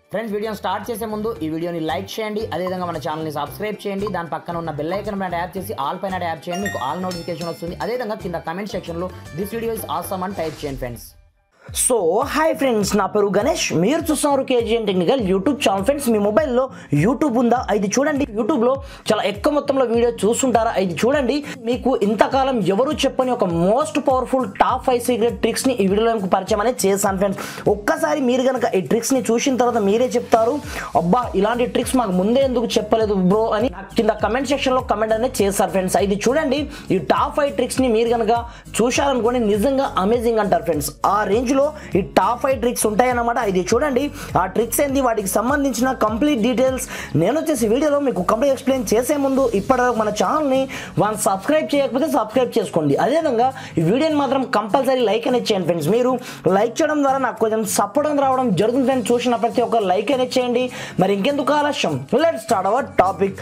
friends వీడియోని start చేసే ముందు ఈ వీడియోని లైక్ చేయండి అదేవిధంగా మన ఛానల్ని సబ్స్క్రైబ్ చేయండి దాని పక్కన ఉన్న బెల్ ఐకన్ పైన ట్యాప్ చేసి ఆల్ పైన ట్యాప్ చేయండి మీకు ఆల్ నోటిఫికేషన్ వస్తుంది అదేవిధంగా కింద కమెంట్ సెక్షన్లో దిస్ వీడియో ఇస్ ఆసమ్ అని టైప్ చేయండి ఫ్రెండ్స్ సో హాయ్ ఫ్రెండ్స్ నా పేరు గణేష్ మీరు చూస్తున్నారు KGN technical YouTube channel friends మీ మొబైల్లో యూట్యూబ్ ఉందా ఇది చూడండి యూట్యూబ్లో చాలా ఎక్కువ మొత్తంలో వీడియో చూస్తుంటారా ఇది చూడండి మీకు ఇంతకాలం ఎవరు చెప్పని ఒక most powerful top five secret ట్రిక్స్ని ఈ వీడియోలో మీకు పరిచయం అనేది చేశాను ఫ్రెండ్స్ ఒక్కసారి మీరు కనుక ఈ ట్రిక్స్ని చూసిన తర్వాత మీరే చెప్తారు అబ్బా ఇలాంటి ట్రిక్స్ మాకు ముందే ఎందుకు చెప్పలేదు బ్రో అని నాకు కింద కమెంట్ సెక్షన్లో కమెంట్ అనేది చేస్తారు ఫ్రెండ్స్ ఇది చూడండి ఈ టాప్ ఫైవ్ ట్రిక్స్ని మీరు కనుక చూశారనుకోండి నిజంగా అమేజింగ్ అంటారు ఫ్రెండ్స్ ఆ రేంజ్లో ఈ టాప్ ఫైవ్ ట్రిక్స్ ఉంటాయన్నమాట ఇది చూడండి ఆ ట్రిక్స్ ఏంది వాటికి సంబంధించిన కంప్లీట్ డీటెయిల్స్ నేను వచ్చేసి వీడియోలో మీకు కంప్లీట్ ఎక్స్ప్లెయిన్ చేసే ముందు ఇప్పటివరకు మన ఛానల్ని వన్ సబ్స్క్రైబ్ చేయకపోతే సబ్స్క్రైబ్ చేసుకోండి అదేవిధంగా ఈ వీడియోని మాత్రం కంపల్సరీ లైక్ అనేది చేయండి ఫ్రెండ్స్ మీరు లైక్ చేయడం ద్వారా నాకు కొంచెం సపోర్ట్ అనేది రావడం జరుగుతుంది ఫ్రెండ్స్ చూసిన ప్రతి ఒక్క లైక్ అనేది చేయండి మరి ఇంకెందుకు ఆలస్యం లెట్ స్టార్ట్ అవర్ టాపిక్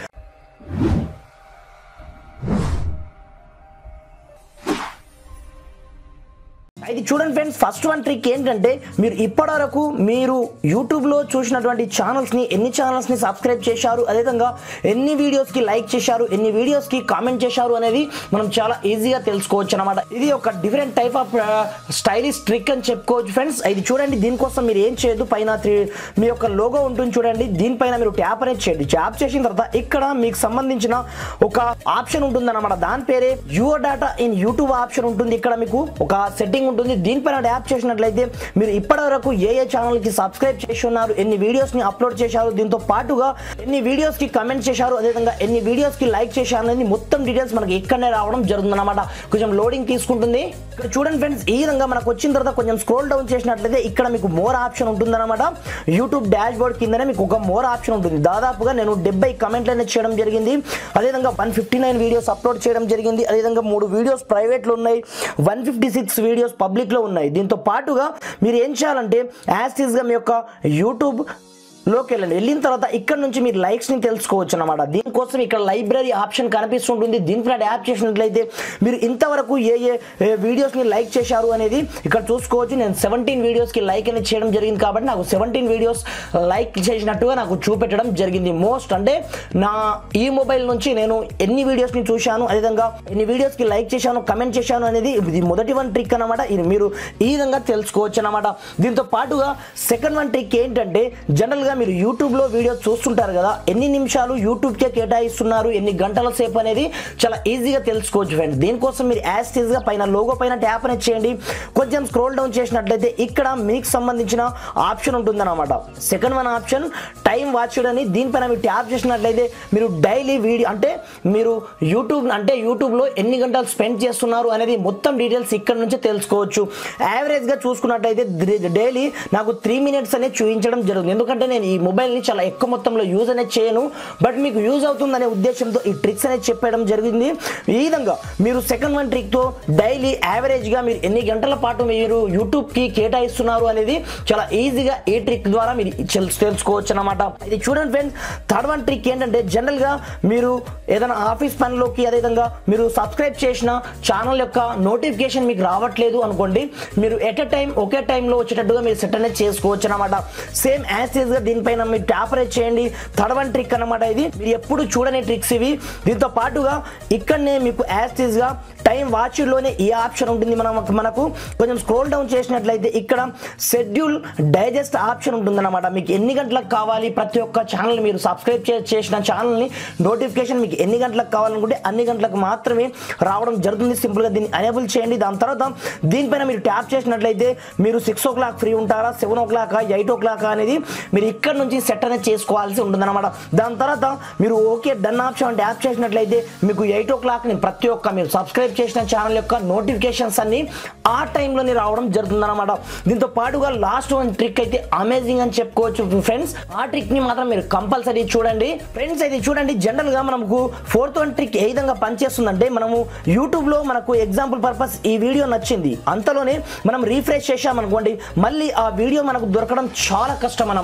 ఇది చూడండి ఫ్రెండ్స్ ఫస్ట్ వన్ ట్రిక్ ఏంటంటే మీరు ఇప్పటివరకు మీరు యూట్యూబ్లో చూసినటువంటి ఛానల్స్ని ఎన్ని ఛానల్స్ని సబ్స్క్రైబ్ చేశారు అదేవిధంగా ఎన్ని వీడియోస్కి లైక్ చేశారు ఎన్ని వీడియోస్కి కామెంట్ చేశారు అనేది మనం చాలా ఈజీగా తెలుసుకోవచ్చు అనమాట ఇది ఒక different type of stylish trick అని చెప్పుకోవచ్చు ఫ్రెండ్స్ ఇది చూడండి దీనికోసం మీరు ఏం చేయదు పైన త్రీ మీ యొక్క లోగో ఉంటుంది చూడండి దీనిపైన మీరు ట్యాప్ అనేది చేయండి ట్యాప్ చేసిన తర్వాత ఇక్కడ మీకు సంబంధించిన ఒక ఆప్షన్ ఉంటుంది అనమాట దాని పేరే your data in YouTube option ఉంటుంది ఇక్కడ మీకు ఒక సెట్టింగ్ ఉంటుంది దీనిపైన ట్యాప్ చేసినట్లయితే మీరు ఇప్పటివరకు ఏ ఏ ఛానల్ కి సబ్స్క్రైబ్ చేసి ఉన్నారు ఎన్ని వీడియోస్ ని అప్లోడ్ చేశారు దీంతో పాటుగా ఎన్ని వీడియోస్ కి కమెంట్ చేశారు అదేవిధంగా ఎన్ని వీడియోస్ కి లైక్ చేశారు అనేది మొత్తం డీటెయిల్స్ మనకి ఇక్కడనే రావడం జరుగుతుంది అనమాట కొంచెం లోడింగ్ తీసుకుంటుంది ఇక్కడ చూడండి ఫ్రెండ్స్ ఈ విధంగా మనకు వచ్చిన తర్వాత కొంచెం స్క్రోల్ డౌన్ చేసినట్లయితే ఇక్కడ మీకు మోర్ ఆప్షన్ ఉంటుంది అనమాట యూట్యూబ్ డాష్ బోర్డ్ కిందనే మీకు ఒక మోర్ ఆప్షన్ ఉంటుంది దాదాపుగా నేను డెబ్బై కమెంట్లు అనేది చేయడం జరిగింది అదేవిధంగా one fifty nine videos upload చేయడం జరిగింది అదేవిధంగా మూడు వీడియోస్ ప్రైవేట్లో ఉన్నాయి వన్ ఫిఫ్టీ సిక్స్ వీడియోస్ పబ్లిక్లో ఉన్నాయి దీంతో పాటుగా మీరు ఏం చేయాలంటే యాజ్ గా మీ యొక్క యూట్యూబ్ లోకి వెళ్ళండి వెళ్ళిన తర్వాత ఇక్కడ నుంచి మీరు లైక్స్ ని తెలుసుకోవచ్చు అనమాట దీనికోసం ఇక్కడ లైబ్రరీ ఆప్షన్ కనిపిస్తుంటుంది దీనిపై యాప్ చేసినట్లయితే మీరు ఇంతవరకు ఏ ఏ వీడియోస్ ని లైక్ చేశారు అనేది ఇక్కడ చూసుకోవచ్చు నేను సెవెంటీన్ వీడియోస్ కి లైక్ అనేది చేయడం జరిగింది కాబట్టి నాకు సెవెంటీన్ వీడియోస్ లైక్ చేసినట్టుగా నాకు చూపెట్టడం జరిగింది మోస్ట్ అంటే నా ఈ మొబైల్ నుంచి నేను ఎన్ని వీడియోస్ ని చూశాను అదేవిధంగా ఎన్ని వీడియోస్ కి లైక్ చేశాను కమెంట్ చేశాను అనేది ఇది మొదటి వన్ ట్రిక్ అనమాట ఇది మీరు ఈ విధంగా తెలుసుకోవచ్చు అనమాట దీంతో పాటుగా సెకండ్ వన్ ట్రిక్ ఏంటంటే జనరల్ గా మీరు యూట్యూబ్ లో వీడియో చూస్తుంటారు కదా ఎన్ని నిమిషాలు యూట్యూబ్ కే కేటాయిస్తున్నారు ఎన్ని గంటల సేపు అనేది చాలా ఈజీగా తెలుసుకోవచ్చు ఫ్రెండ్స్ దీనికోసం మీరు యాజ్ టీజ్ గా పైన లోగో పైన ట్యాప్ అనేది చేయండి కొంచెం స్క్రోల్ డౌన్ చేసినట్లయితే ఇక్కడ మీకు సంబంధించిన ఆప్షన్ ఉంటుందన్నమాట second one option time watch అని దీనిపైన మీరు ట్యాప్ చేసినట్లయితే మీరు డైలీ వీడియో అంటే మీరు యూట్యూబ్ అంటే యూట్యూబ్లో ఎన్ని గంటలు స్పెండ్ చేస్తున్నారు అనేది మొత్తం డీటెయిల్స్ ఇక్కడ నుంచి తెలుసుకోవచ్చు యావరేజ్గా చూసుకున్నట్లయితే డైలీ నాకు త్రీ మినిట్స్ అనేది చూపించడం జరుగుతుంది ఎందుకంటే నేను ఈ మొబైల్ని చాలా ఎక్కువ మొత్తంలో యూజ్ అనేది చేయను బట్ మీకు యూజ్ అవుతుందనే ఉద్దేశంతో ఈ ట్రిక్స్ అనేది చెప్పడం జరిగింది ఈ విధంగా మీరు సెకండ్ వన్ ట్రిక్తో డైలీ యావరేజ్గా మీరు ఎన్ని గంటల పాటు మీరు యూట్యూబ్కి కేటాయిస్తున్నారు అనేది చాలా ఈజీగా ఈ ట్రిక్ ద్వారా మీరు తెలు- తెలుసుకోవచ్చు అనమాట ఇది చూడండి ఫ్రెండ్స్ థర్డ్ వన్ ట్రిక్ ఏంటంటే జనరల్గా మీరు ఏదైనా ఆఫీస్ పనిలోకి అదేవిధంగా మీరు సబ్స్క్రైబ్ చేసిన ఛానల్ యొక్క నోటిఫికేషన్ మీకు రావట్లేదు అనుకోండి మీరు ఎట్ ఎ టైం ఒకే టైంలో వచ్చేటట్టుగా మీరు సెట్ అనేది చేసుకోవచ్చు అనమాట సేమ్ యాజ్ గా దీనిపైన మీరు ట్యాప్ అనేది చేయండి థర్డ్ వన్ ట్రిక్ అనమాట ఇది మీరు ఎప్పుడు చూడని ట్రిక్స్ ఇవి దీంతో పాటుగా ఇక్కడనే మీకు యాజ్ గా టైం వాచ్ లోనే ఈ ఆప్షన్ ఉంటుంది మనం మనకు కొంచెం స్క్రోల్ డౌన్ చేసినట్లయితే ఇక్కడ షెడ్యూల్ డైజెస్ట్ ఆప్షన్ ఉంటుందన్నమాట మీకు ఎన్ని గంటలకు కావాలి ప్రతి ఒక్క ఛానల్ మీరు సబ్స్క్రైబ్ చే- చేసిన ఛానల్ని నోటిఫికేషన్ మీకు ఎన్ని గంటలకు కావాలనుకుంటే అన్ని గంటలకు మాత్రమే రావడం జరుగుతుంది సింపుల్గా దీన్ని ఎనేబుల్ చేయండి దాని తర్వాత దీనిపైన మీరు ట్యాప్ చేసినట్లయితే మీరు సిక్స్ ఓ క్లాక్ ఫ్రీ ఉంటారా seven o'clock eight o'clock అనేది మీరు ఇక్కడ నుంచి సెట్ అనేది చేసుకోవాల్సి ఉంటుందన్నమాట దాని తర్వాత మీరు ఓకే డన్ ఆప్షన్ ట్యాప్ చేసినట్లయితే మీకు ఎయిట్ ఓ క్లాక్ని ప్రతి ఒక్క మీరు సబ్స్క్రైబ్ చేసిన ఛానల్ యొక్క నోటిఫికేషన్స్ అన్ని ఆ టైంలోనే రావడం జరుగుతుందన్నమాట దీంతో పాటుగా లాస్ట్ వన్ ట్రిక్ అయితే అమేజింగ్ అని చెప్పుకోవచ్చు ఫ్రెండ్స్ ఆ ట్రిక్ ని మాత్రం మీరు కంపల్సరీ చూడండి ఫ్రెండ్స్ ఇది చూడండి జనరల్ గా మనకు ఫోర్త్ వన్ ట్రిక్ ఏ విధంగా పనిచేస్తుందంటే మనము యూట్యూబ్ లో మనకు ఎగ్జాంపుల్ పర్పస్ ఈ వీడియో నచ్చింది అంతలోనే మనం రీఫ్రెష్ చేసామనుకోండి మళ్ళీ ఆ వీడియో మనకు దొరకడం చాలా కష్టం అన్నమాట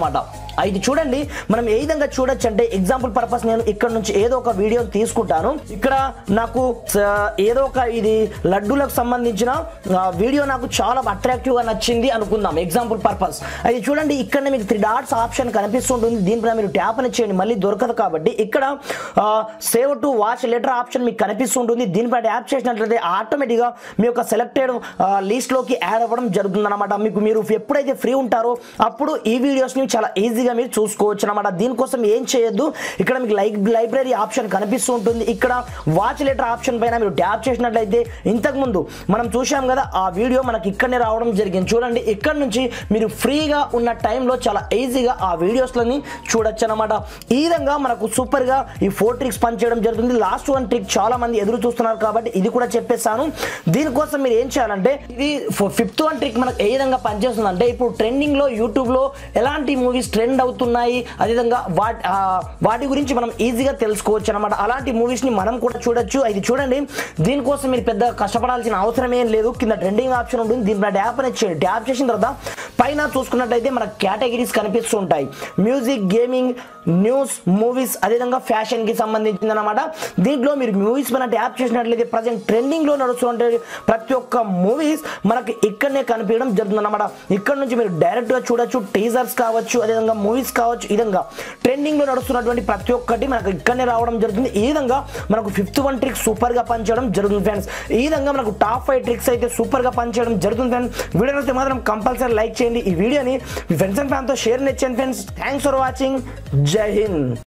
ఇది చూడండి మనం ఏ విధంగా చూడొచ్చు అంటే ఎగ్జాంపుల్ పర్పస్ నేను ఇక్కడ నుంచి ఏదో ఒక వీడియో తీసుకుంటాను ఇక్కడ నాకు స- ఏదో ఒక ఇది లడ్డూలకు సంబంధించిన ఆ, వీడియో నాకు చాలా అట్రాక్టివ్ గా నచ్చింది అనుకుందాం ఎగ్జాంపుల్ పర్పస్ అది చూడండి ఇక్కడ మీకు త్రీ డాట్స్ ఆప్షన్ కనిపిస్తుంటుంది దీనిపైన మీరు ట్యాప్ అని చేయండి మళ్ళీ దొరకదు కాబట్టి ఇక్కడ save to watch later option మీకు కనిపిస్తుంటుంది దీనిపై ట్యాప్ చేసినట్లయితే ఆటోమేటిక్గా మీ యొక్క సెలెక్టెడ్ లిస్ట్ లోకి యాడ్ అవ్వడం జరుగుతుంది అనమాట మీకు మీరు ఎప్పుడైతే ఫ్రీ ఉంటారో అప్పుడు ఈ వీడియోస్ ని చాలా ఈజీగా మీరు చూసుకోవచ్చు అనమాట దీనికోసం ఏం చేయొద్దు ఇక్కడ మీకు లైక్ లైబ్రరీ ఆప్షన్ కనిపిస్తూ ఉంటుంది ఇక్కడ వాచ్ లెటర్ ఆప్షన్ పైన మీరు ట్యాప్ చేసినట్లయితే ఇంతకు ముందు మనం చూసాం కదా ఆ వీడియో మనకి ఇక్కడనే రావడం జరిగింది చూడండి ఇక్కడ నుంచి మీరు ఫ్రీగా ఉన్న టైంలో చాలా ఈజీగా ఆ వీడియోస్లని చూడొచ్చు అనమాట ఈ విధంగా మనకు సూపర్ గా ఈ ఫోర్ ట్రిక్స్ పనిచేయడం జరుగుతుంది లాస్ట్ వన్ ట్రిక్ చాలా మంది ఎదురు చూస్తున్నారు కాబట్టి ఇది కూడా చెప్పేస్తాను దీనికోసం మీరు ఏం చేయాలంటే ఇది ఫిఫ్త్ వన్ ట్రిక్ మనకు ఏ విధంగా పనిచేస్తుంది అంటే ఇప్పుడు ట్రెండింగ్ లో యూట్యూబ్ లో ఎలాంటి మూవీస్ ట్రెండ్ అవుతున్నాయి అదేవిధంగా వాటి ఆ, వాటి గురించి మనం ఈజీగా తెలుసుకోవచ్చు అనమాట అలాంటి మూవీస్ ని మనం కూడా చూడొచ్చు ఇది చూడండి దీనికోసం మీరు పెద్ద కష్టపడాల్సిన అవసరం ఏం లేదు కింద ట్రెండింగ్ ఆప్షన్ ఉంటుంది దీనిపై ట్యాప్ అనేది చేయండి ట్యాప్ చేసిన తర్వాత పైన చూసుకున్నట్టయితే మన కేటగిరీస్ కనిపిస్తుంటాయి మ్యూజిక్ గేమింగ్ న్యూస్ మూవీస్ అదేవిధంగా ఫ్యాషన్ కి సంబంధించింది అనమాట దీంట్లో మీరు మూవీస్ పైన ట్యాప్ చేసినట్లయితే ప్రజెంట్ ట్రెండింగ్ లో నడుస్తుంటే ప్రతి ఒక్క మూవీస్ మనకి ఇక్కడనే కనిపించడం జరుగుతుంది అనమాట ఇక్కడ నుంచి మీరు డైరెక్ట్ గా చూడొచ్చు టీజర్స్ కావచ్చు అదేవిధంగా మూవీస్ కావచ్చు ఈ విధంగా ట్రెండింగ్ లో నడుస్తున్నటువంటి ప్రతి ఒక్కటి మనకు ఇక్కడనే రావడం జరుగుతుంది ఈ విధంగా మనకు ఫిఫ్త్ వన్ ట్రిక్ సూపర్ గా పనిచేయడం జరుగుతుంది ఫ్రెండ్స్ ఈ విధంగా మనకు టాప్ ఫైవ్ ట్రిక్స్ అయితే సూపర్ గా పనిచేయడం జరుగుతుంది ఫ్రెండ్స్ వీడియో అయితే మాత్రం కంపల్సరీ లైక్ చేయండి ఈ వీడియోని మీ ఫ్రెండ్స్ అండ్ ఫ్యాన్తో షేర్ చేయండి friends thanks for watching Jai Hind